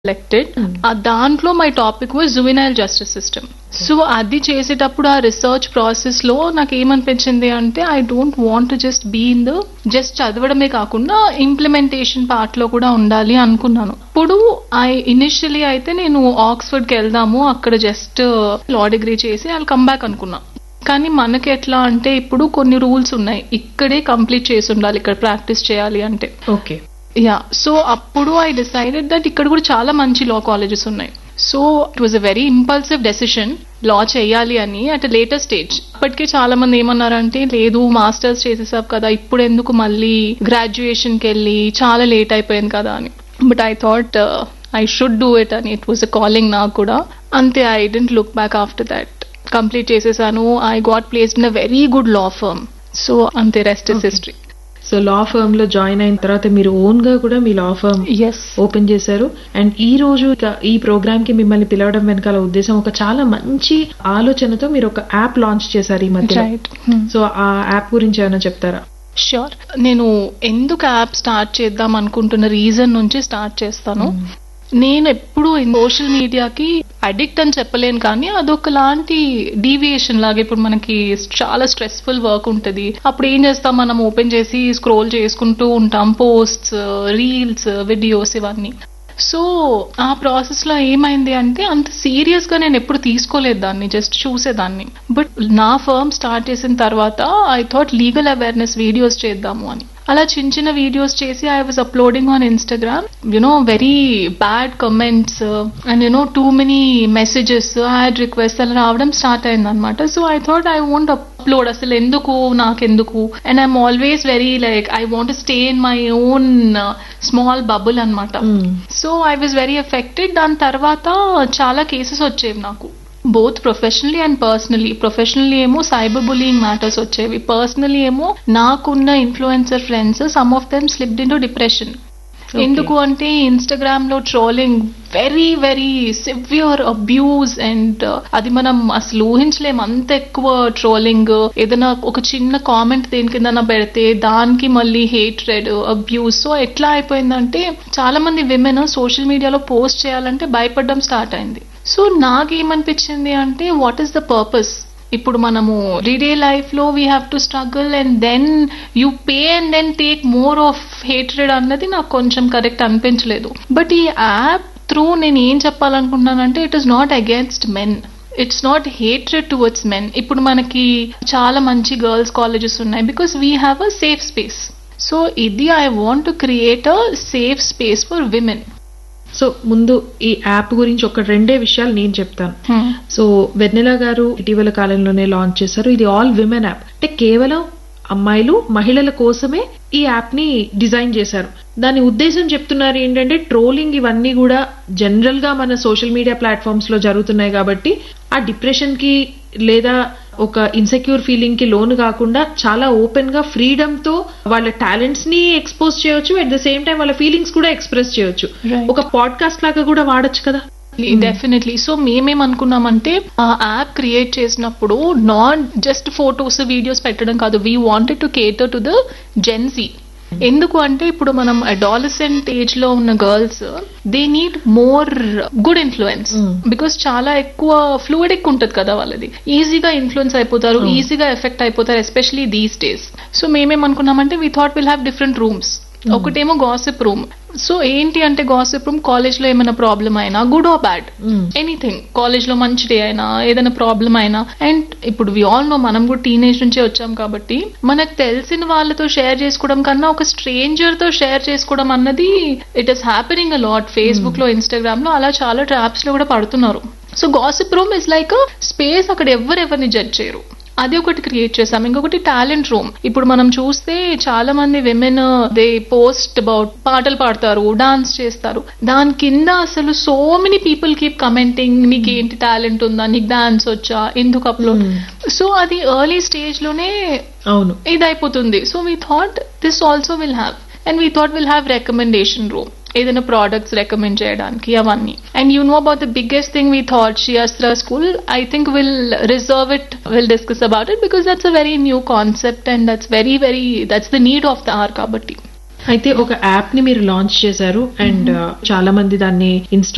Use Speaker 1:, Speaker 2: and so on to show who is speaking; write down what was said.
Speaker 1: Selected ఆ దాంట్లో my topic was juvenile justice system so అది చేసేటప్పుడు ఆ రీసెర్చ్ ప్రాసెస్ లో నాకు ఏమనిపించింది అంటే I don't want just be in the just చదవడమే కాకుండా ఇంప్లిమెంటేషన్ పార్ట్ లో కూడా ఉండాలి అనుకున్నాను ఇప్పుడు ఐ ఇనిషియలీ అయితే నేను ఆక్స్ఫర్డ్ కి వెళ్దాము అక్కడ జస్ట్ లా డిగ్రీ చేసి ఐ కమ్ బ్యాక్ అనుకున్నా కానీ మనకి ఎట్లా అంటే ఇప్పుడు కొన్ని రూల్స్ ఉన్నాయి ఇక్కడే కంప్లీట్ చేసి ఉండాలి ఇక్కడ ప్రాక్టీస్ చేయాలి అంటే
Speaker 2: ఓకే
Speaker 1: యా సో అప్పుడు ఐ డిసైడెడ్ దట్ ఇక్కడ కూడా చాలా మంచి లా కాలేజెస్ ఉన్నాయి so it was a very impulsive decision law చేయాలి అని అట్ లేటర్ స్టేజ్ ఇప్పటికే చాలా మంది ఏమన్నారంటే లేదు మాస్టర్స్ చేసేసావు కదా ఇప్పుడు ఎందుకు మళ్ళీ గ్రాడ్యుయేషన్ కి వెళ్ళి చాలా లేట్ అయిపోయింది కదా అని but I thought I should do it అని ఇట్ వాజ్ అ కాలింగ్ నాకు కూడా అంతే I didn't look back after that complete చేసేసాను I got placed in a very good law firm so అంతే rest is
Speaker 2: Okay.
Speaker 1: History
Speaker 2: so law firm లో join అయిన తర్వాత మీరు ఓన్ గా కూడా మీ లా ఫర్మ్
Speaker 1: ఎస్
Speaker 2: ఓపెన్ చేశారు అండ్ ఈ రోజు ఇక ఈ ప్రోగ్రామ్ కి మిమ్మల్ని పిలవడం వెనకాల ఉద్దేశం ఒక చాలా మంచి ఆలోచనతో మీరు ఒక యాప్ లాంచ్ చేశారు ఈ మధ్య
Speaker 1: రైట్
Speaker 2: సో ఆ యాప్ గురించి ఏమైనా చెప్తారా
Speaker 1: ష్యూర్ నేను ఎందుకు యాప్ స్టార్ట్ చేద్దాం అనుకుంటున్న రీజన్ నుంచి స్టార్ట్ చేస్తాను నేను ఎప్పుడు సోషల్ మీడియాకి అడిక్ట్ అని చెప్పలేను కానీ అదొకలాంటి డీవియేషన్ లాగా ఇప్పుడు మనకి చాలా స్ట్రెస్ఫుల్ వర్క్ ఉంటుంది అప్పుడు ఏం చేస్తాం మనం ఓపెన్ చేసి స్క్రోల్ చేసుకుంటూ ఉంటాం పోస్ట్స్ రీల్స్ వీడియోస్ ఇవన్నీ సో ఆ ప్రాసెస్ లో ఏమైంది అంటే అంత సీరియస్ గా నేను ఎప్పుడు తీసుకోలేదు దాన్ని జస్ట్ చూసేదాన్ని బట్ నా ఫర్మ్ స్టార్ట్ చేసిన తర్వాత I thought legal awareness videos చేద్దాము అని అలా చిన్న చిన్న వీడియోస్ చేసి I was uploading on Instagram you know very bad comments and you know too many messages add request అలా రావడం స్టార్ట్ అయింది అనమాట so I thought I want upload అసలు ఎందుకు నాకెందుకు and I'm always very like I want stay in my own small bubble అనమాట so I was very affected దాని తర్వాత చాలా కేసెస్ వచ్చేవి నాకు both professionally and personally professionally ఏమో సైబర్ బులింగ్ మ్యాటర్స్ వచ్చేవి పర్సనలీ ఏమో నాకున్న influencer friends some of them slipped in to depression
Speaker 2: Okay.
Speaker 1: ఎందుకు అంటే ఇన్స్టాగ్రామ్ లో trolling very very severe abuse and అది మనం అసలు ఊహించలేం అంత ఎక్కువ ట్రోలింగ్ ఏదైనా ఒక చిన్న కామెంట్ దేని కింద పెడితే దానికి మళ్ళీ హేట్రెడ్ అబ్యూస్ సో ఎట్లా అయిపోయిందంటే చాలా మంది విమెన్ సోషల్ మీడియాలో పోస్ట్ చేయాలంటే భయపడడం స్టార్ట్ అయింది సో నాకేమనిపించింది అంటే వాట్ ఈస్ ద పర్పస్ ఇప్పుడు మనము డే లైఫ్ లో we have to struggle and then you pay and then take more of hatred అన్నది నాకు కొంచెం కరెక్ట్ అనిపించలేదు బట్ ఈ యాప్ త్రూ నేను ఏం చెప్పాలనుకుంటున్నానంటే it is not against men it's not hatred towards men ఇప్పుడు మనకి చాలా మంచి గర్ల్స్ కాలేజెస్ ఉన్నాయి because we have a safe space so ఇది I want to create a safe space for women
Speaker 2: so ముందు ఈ యాప్ గురించి ఒక రెండే విషయాలు నేను చెప్తాను సో వెన్నెల గారు ఇటీవల కాలంలోనే లాంచ్ చేశారు ఇది ఆల్ విమెన్ యాప్ అంటే కేవలం అమ్మాయిలు మహిళల కోసమే ఈ యాప్ ని డిజైన్ చేశారు దాని ఉద్దేశం చెప్తున్నారు ఏంటంటే ట్రోలింగ్ ఇవన్నీ కూడా జనరల్ గా మన సోషల్ మీడియా ప్లాట్ఫామ్స్ లో జరుగుతున్నాయి కాబట్టి ఆ డిప్రెషన్ కి లేదా ఒక ఇన్సెక్యూర్ ఫీలింగ్ కి లోను కాకుండా చాలా ఓపెన్ గా ఫ్రీడమ్ తో వాళ్ళ టాలెంట్స్ ని ఎక్స్పోజ్ చేయొచ్చు అట్ ద సేమ్ టైం వాళ్ళ ఫీలింగ్స్ కూడా ఎక్స్ప్రెస్ చేయొచ్చు
Speaker 1: Right.
Speaker 2: ఒక పాడ్కాస్ట్ లాగా కూడా వాడొచ్చు కదా
Speaker 1: డెఫినెట్లీ సో మేమేమనుకున్నామంటే ఆ యాప్ క్రియేట్ చేసినప్పుడు నాట్ జస్ట్ ఫొటోస్ వీడియోస్ పెట్టడం కాదు we wanted to cater to the Gen Z ఎందుకు అంటే ఇప్పుడు మనం అడాలసెంట్ ఏజ్ లో ఉన్న girls they need more good influence
Speaker 2: Mm.
Speaker 1: Because చాలా ఎక్కువ ఫ్లూయిడిక్ ఉంటది కదా వాళ్ళది ఈజీగా ఇన్ఫ్లుయెన్స్ అయిపోతారు
Speaker 2: Mm.
Speaker 1: ఈజీగా ఎఫెక్ట్ అయిపోతారు ఎస్పెషలీ దీస్ డేస్ సో మేమేమనుకున్నామంటే we thought will have different rooms
Speaker 2: Mm.
Speaker 1: ఒకటేమో గాసిప్ రూమ్ సో ఏంటి అంటే గాసిప్ రూమ్ కాలేజ్ లో ఏమైనా ప్రాబ్లం అయినా good or bad
Speaker 2: Mm.
Speaker 1: Anything college లో మంచి డే అయినా ఏదైనా ప్రాబ్లం అయినా అండ్ ఇప్పుడు వి ఆల్ నో మనం కూడా టీనేజ్ నుంచే వచ్చాం కాబట్టి మనకు తెలిసిన వాళ్ళతో షేర్ చేసుకోవడం కన్నా ఒక స్ట్రేంజర్ తో షేర్ చేసుకోవడం అన్నది it is happening a lot Facebook లో ఇన్స్టాగ్రామ్ లో అలా చాలా ట్రాప్స్ లో కూడా పడుతున్నారు so gossip room is like space అక్కడ ఎవరెవరిని జడ్జ్ చేయరు అది ఒకటి క్రియేట్ చేసాం ఇంకొకటి టాలెంట్ రూమ్ ఇప్పుడు మనం చూస్తే చాలా మంది విమెన్ దే పోస్ట్ అబౌట్ పాటలు పాడతారు డాన్స్ చేస్తారు దాని కింద అసలు so many people keep commenting నీకు ఏంటి టాలెంట్ ఉందా నీకు డాన్స్ వచ్చా ఎందుకు అప్లోడ్
Speaker 2: Hmm.
Speaker 1: సో అది ఎర్లీ స్టేజ్ లోనే
Speaker 2: అవును
Speaker 1: ఇది అయిపోతుంది so we thought this also will have and we thought will have recommendation room ఏదైనా ప్రోడక్ట్స్ రికమెండ్ చేయడానికి అవన్నీ and you know about the biggest thing we thought షియాస్త్రా school I think will reserve it will discuss about it because that's a very new concept and that's very very that's the need of the hour కాబట్టి
Speaker 2: అయితే ఒక app ని మీరు launch చేశారు and చాలా మంది దాన్ని ఇన్స్టాల్